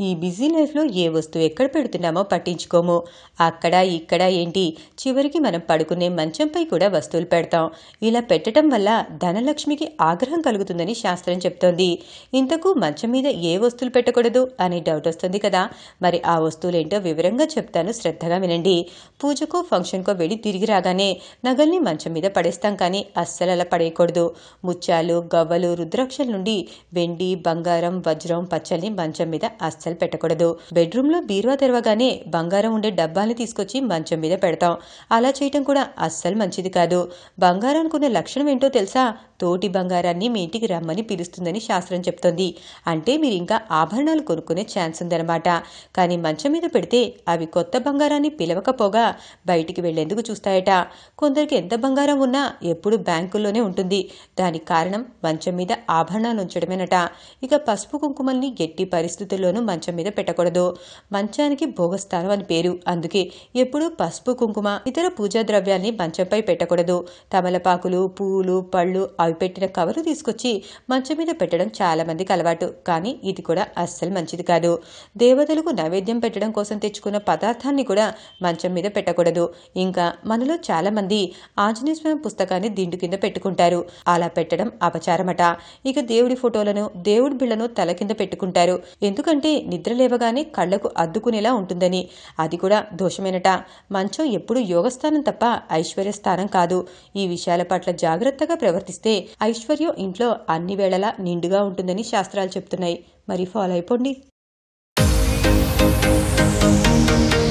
ఈ బిజీ లైఫ్లో ఏ వస్తువు ఎక్కడ పెడుతున్నామో పట్టించుకోము అక్కడ ఇక్కడ ఏంటి చివరికి మనం పడుకునే మంచంపై కూడా వస్తువులు పెడతాం ఇలా పెట్టడం వల్ల ధనలక్ష్మికి ఆగ్రహం కలుగుతుందని శాస్త్రం చెప్తోంది ఇంతకు మంచం మీద ఏ వస్తువులు పెట్టకూడదు అనే డౌట్ వస్తుంది కదా మరి ఆ వస్తువులేంటో వివరంగా చెప్తాను శ్రద్ధగా వినండి పూజకో ఫంక్షన్కో వెళ్ళి తిరిగి రాగానే నగల్ని మంచం మీద పడేస్తాం కానీ అస్సలు అలా పడేయకూడదు ముత్యాలు గవ్వలు రుద్రాక్షల నుండి వెండి బంగారం వజ్రం పచ్చల్ని మంచం మీద అస్సలు పెట్టకూడదు బెడ్రూమ్ లో బీరువా తెరవగానే బంగారం ఉండే డబ్బాల్ని తీసుకొచ్చి మంచం మీద పెడతాం అలా చేయటం కూడా అస్సలు మంచిది కాదు బంగారానికి ఉన్న లక్షణం ఏంటో తెలుసా తోటి బంగారాన్ని మీ ఇంటికి రమ్మని పిలుస్తుందని శాస్త్రం చెప్తోంది అంటే మీరు ఇంకా ఆభరణాలు కొనుక్కునే ఛాన్స్ ఉందన్నమాట కానీ మంచం మీద పెడితే అవి కొత్త బంగారాన్ని పిలవకపోగా బయటికి వెళ్లేందుకు చూస్తాయట కొందరికి ఎంత బంగారం ఉన్నా ఎప్పుడు బ్యాంకుల్లోనే ఉంటుంది దానికి కారణం మంచం మీద ఆభరణాలు ఉంచడమేనట ఇక పసుపు కుంకుమల్ని ఎట్టి పరిస్థితుల్లోనూ మంచం మీద పెట్టకూడదు మంచానికి భోగస్థానం అని పేరు అందుకే ఎప్పుడూ పసుపు కుంకుమ ఇతర పూజా ద్రవ్యాల్ని మంచంపై పెట్టకూడదు తమలపాకులు పువ్వులు పళ్ళు అవి పెట్టిన కవరు తీసుకొచ్చి మంచం మీద పెట్టడం చాలా మందికి అలవాటు కానీ ఇది కూడా అస్సలు మంచిది కాదు దేవతలకు నైవేద్యం పెట్టడం కోసం తెచ్చుకున్న పదార్థాన్ని కూడా మంచం మీద పెట్టకూడదు ఇంకా మనలో చాలా మంది ఆంజనేయ స్వామి పుస్తకాన్ని దిండు కింద పెట్టుకుంటారు అలా పెట్టడం అపచారమట ఇక దేవుడి ఫోటోలను దేవుడి బిళ్లను తల కింద పెట్టుకుంటారు ఎందుకంటే నిద్ర లేవగానే కళ్లకు అద్దుకునేలా ఉంటుందని అది కూడా దోషమేనట మంచం ఎప్పుడు యోగస్థానం తప్ప ఐశ్వర్య స్థానం కాదు ఈ విషయాల పట్ల జాగ్రత్తగా ప్రవర్తిస్తే ఐశ్వర్యం ఇంట్లో అన్ని వేళలా నిండుగా ఉంటుందని శాస్త్రాలు చెప్తున్నాయి మరి ఫాలో అయిపోండి